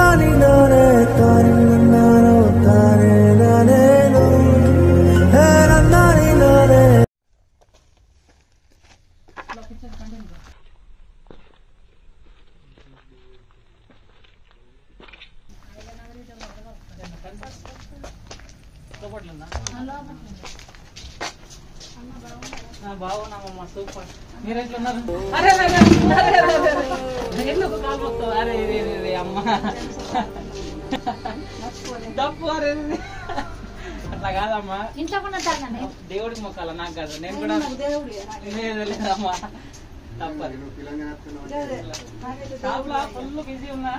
నన్నాని నానే తాని నన్నానో తానే నానేను హే నన్నాని నానే బాగున్నామమ్మా సూపర్ మీరు ఎట్లున్నారు అరే అరే, అరే, అరే, అరే, అరే. ఎందుకు కాలు మొత్తం అరే రే, రే, రే, అమ్మ తప్పు అరే రే, రే. అట్లా కాదమ్మా ఇంట్లో కూడా తాగానే దేవుడికి మొక్కాల నాకు కాదు నేను కూడా లేదు లేదమ్మా తప్పదు షాప్లో ఫుల్ బిజీ ఉన్నా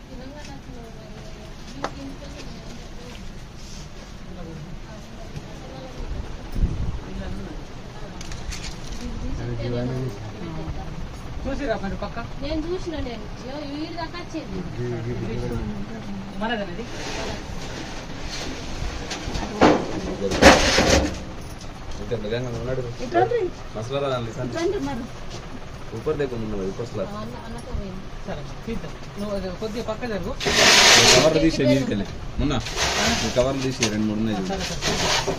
చూసిరా మరి పక్క నేను చూసిన నేను ఇగో వీడి దాకా వచ్చింది మనదనేది ऊपर देखो मुन्ना ऊपर स्लैब అన్న అన్నతో పోయింది సరే తీద్దాం నువ్వు అది కొద్దిగా పక్క జరుగు కవర్ తీసే నీళ్ళకెళ్ళి మున్నా ఈ కవర్ తీసి రెండు మూడు ఉన్నాయి చూడు. సరే సరే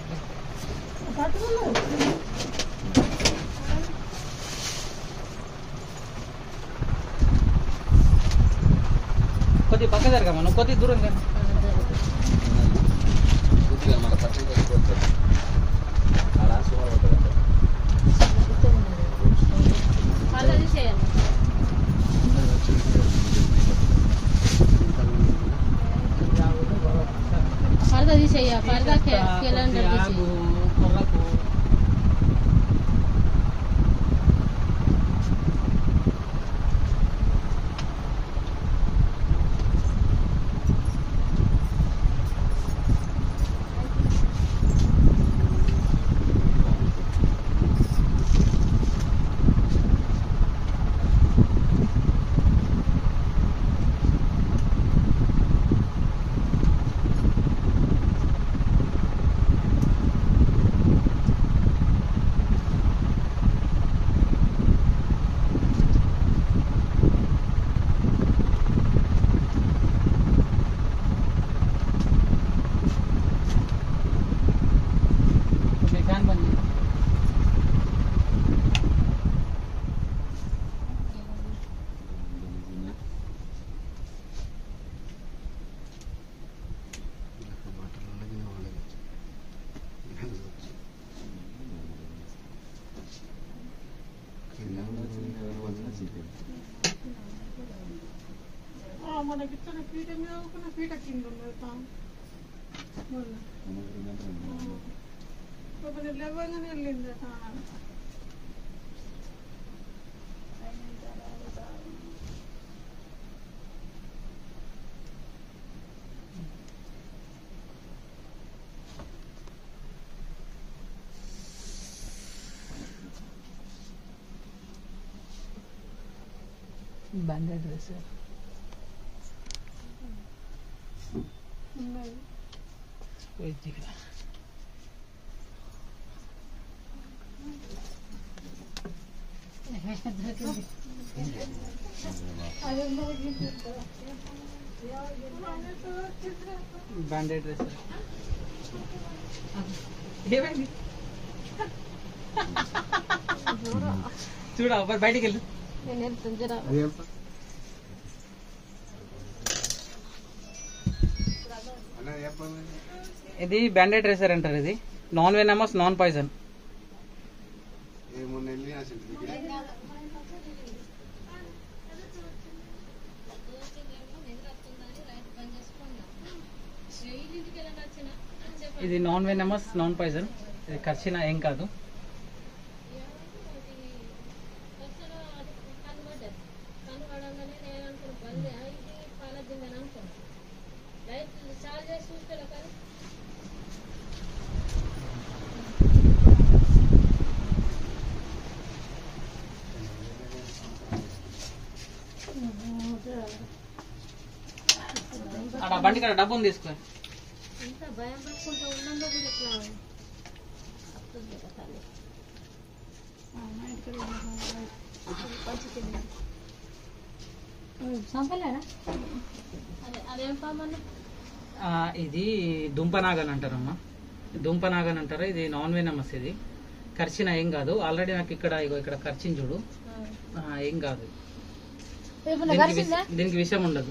కొద్దిగా పక్క జరగమ్మా నువ్వు కొద్దిగా దూరం కానీ కొద్దిగా మన పక్కన పెట్టుకోవచ్చు. ఆడ సుమారు ఉంటుందంట. పర్ద తీసేయండి పర్ద తీసేయ పర్ద క్యాలెండర్ ఆగు, తీసేయ కొర్రకు. కొద్దిగా ఫ్యాన్ బంద్ చేయి. మనకి ఇచ్చిన పీట మీద ఒక పీట కింద ఉన్నది తాను మొన్న ఒక లేవగానే వెళ్ళింది తాను బ్యాండెడ్ డ్రెస్ ఉన్నది వెయిట్ ఇక్కడ అది ఉన్నది బ్యాండెడ్ డ్రెస్ ఏమైంది చూడ మరి బయటికి వెళ్ళు నేను వెళ్తాను జర ఇది బ్యాండెడ్ డ్రెసర్ అంటారు ఇది నాన్ వెనమస్ నాన్ పాయిజన్ ఇది నాన్ వెనమస్ నాన్ పాయిజన్ ఇది ఖర్చిన ఏం కాదు ఆడ బండి కాడ డబ్బును తీసుకో ఇంత భయం పట్టుకుంటూ ఉన్నాక కూడా ఇట్లా వస్తుంది కదా తల్లి. పంచుతుంది చంపలేరా అదే అదేం పామన్నా ఆ, ఇది దుంపనాగన్ అంటారమ్మా దుంపనాగన్ అంటారు ఇది నాన్ వెనమస్ ఇది ఖర్చిన ఏం కాదు ఆల్రెడీ నాకు ఇక్కడ ఇగో ఇక్కడ ఖర్చింది చూడు ఆ, ఏం కాదు దీనికి విష- దీనికి విషయం ఉండదు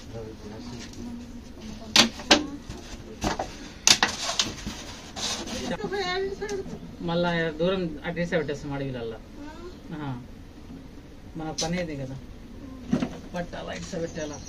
మళ్ళా దూరం అడ్రస్ పెట్టేస్తాం అడవిలల్లా ఆ. మన పని ఇది కదా పట్టాలా ఇట్స్ పెట్టాలా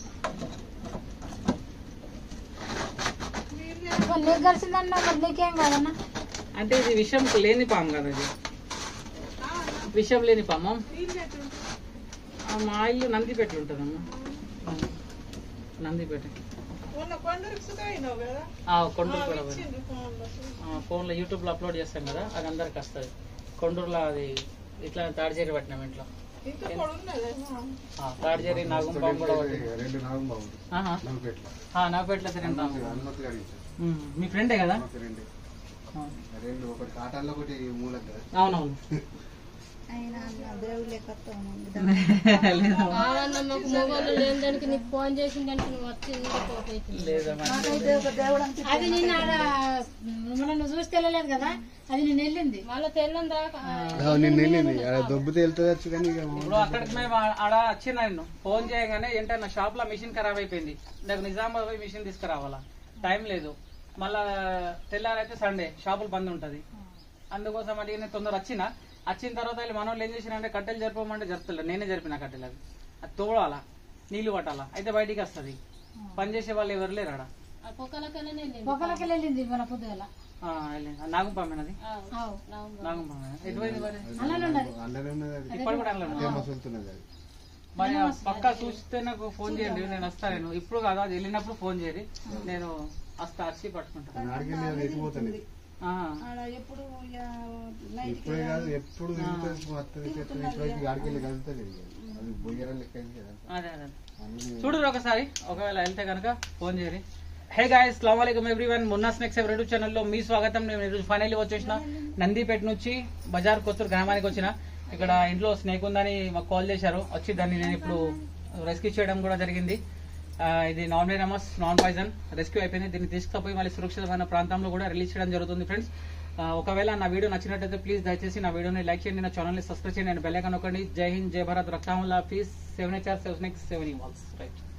నీకు కలిసిందన్నా మరి నీకేం కాదన్నా అంటే ఇది విషం లేని పాము కదా ఇది విషం లేని పాము ఆ, మా ఇల్లు నందిపేట ఉంటుందమ్మా నందిపేట మొన్న కొందరికి సుఖ అయినావు కదా ఆ, కొండూరు కూడా పోయినా. ఇచ్చిండ్రు ఫోన్లో ఆ, ఫోన్లో యూట్యూబ్లో అప్లోడ్ చేస్తాం కదా అది అందరికి వస్తుంది కొండూరులో అది ఇట్లా తాడిచేరి పట్టినాం ఇంట్లో ఇంకా పొడున్నదేమో ఆ, తాడిచేరి నాగుంపాము కూడా పట్టినాం. రెండు నాలుగు బాగుంది ఆహా. నలుగుపెట్ల ఆ, నాగపేటలో తింటాం హనుమతి గారి మీ ఫ్రెండే కదా రెండు ఆ, రెండు ఒకటి కాటాల్లో ఒకటి మూలకు కదా అవునవును లేదు మాకు మొగోళ్ళు లేని దానికి నీకు ఫోన్ చేసిన దానికి నువ్వు వచ్చి లేదమ్మా అది నిన్న ఆడ మనం నువ్వు చూసి తెలియలేదు కదా అది నేను వెళ్ళింది మళ్ళీ తెల్లని దాకా నిన్న వెళ్ళింది ఆడ దొబ్బు తేలుతుంది కానీ ఇక ఇప్పుడు అక్కడికి మేము ఆ- ఆడ వచ్చిన నేను ఫోన్ చేయగానే ఏంటన్నా షాప్ లో మిషన్ ఖరాబ్ అయిపోయింది నాకు నిజామాబాద్ పోయి మిషన్ తీసుకురావాలా టైం లేదు మళ్ళా తెల్లారైతే సండే షాపులు బంద్ ఉంటది అందుకోసం అది నేను తొందర వచ్చిన వచ్చిన తర్వాత వీళ్ళు మనోళ్ళు ఏం చేసినంటే కట్టెలు జరపమంటే జరుపుతలేదు నేనే జరిపిన కట్టెలు అవి అది తోడాలా నీళ్లు పట్టాలా అయితే బయటికి వస్తుంది పని చేసే వాళ్ళు ఎవరు లేరు ఆడ పొగలకి వెళ్ళింది మన పొద్దుగల ఆ, వెళ్ళింది. ఆ, నాగుపామేనది నాగుపామే ఎటువైంది మరి అలానే ఉండదు అండనే ఉన్నది అది ఇప్పుడు కూడా అనలేదు. అదే మసులుతున్నది అది మరి ఆ పక్కా చూస్తే నాకు ఫోన్ చేయండి నేను వస్తా నేను ఇప్పుడు కాదు అది వెళ్ళినప్పుడు ఫోన్ చేయండి నేను వస్తా వచ్చి పట్టుకుంటా ఆడికెళ్ళి అది ఎత్తిపోతుంది ఆ, ఇప్పుడే కాదు ఎప్పుడు తిరుగుతుంది వస్తుంది చెప్తుంది ఇప్పుడైతే ఆడికెళ్ళి కలుగుతుంది అది బొయ్యర లెక్క అయింది కదా అదే అదే అందులో చూడు ఒకసారి ఒకవేళ వెళ్తే కనుక ఫోన్ చేయరి హే గాయస్ అస్సలం ఎవ్రీవన్ మున్నా స్నాక్స్ యూట్యూబ్ ఛానల్లో మీ స్వాగతం నేను ఈరోజు ఫైనల్లీ వచ్చేసిన నందిపేట నుంచి బజార్ కొత్తూరు గ్రామానికి వచ్చిన ఇక్కడ ఇంట్లో స్నేక్ ఉందని మాకు కాల్ చేశారు వచ్చి దాన్ని నేను ఇప్పుడు రెస్క్యూ చేయడం కూడా జరిగింది ఆ, ఇది non venomous non poison rescue అయిపోయింది దీన్ని తీసుకుపోయి మళ్ళీ సురక్షితమైన ప్రాంతంలో కూడా రిలీజ్ చేయడం జరుగుతుంది ఫ్రెండ్స్ ఒకవేళ నా వీడియో నచ్చినట్టయితే ప్లీజ్ దయచేసి నా వీడియోని లైక్ చేయండి నా ఛానల్ని సబ్స్క్రైబ్ చేయండి నేను బెల్ ఐకాన్ నొక్కండి జై హింద్ జై భారత్ రక్షాముల్లా please seven HR seven X seven walls right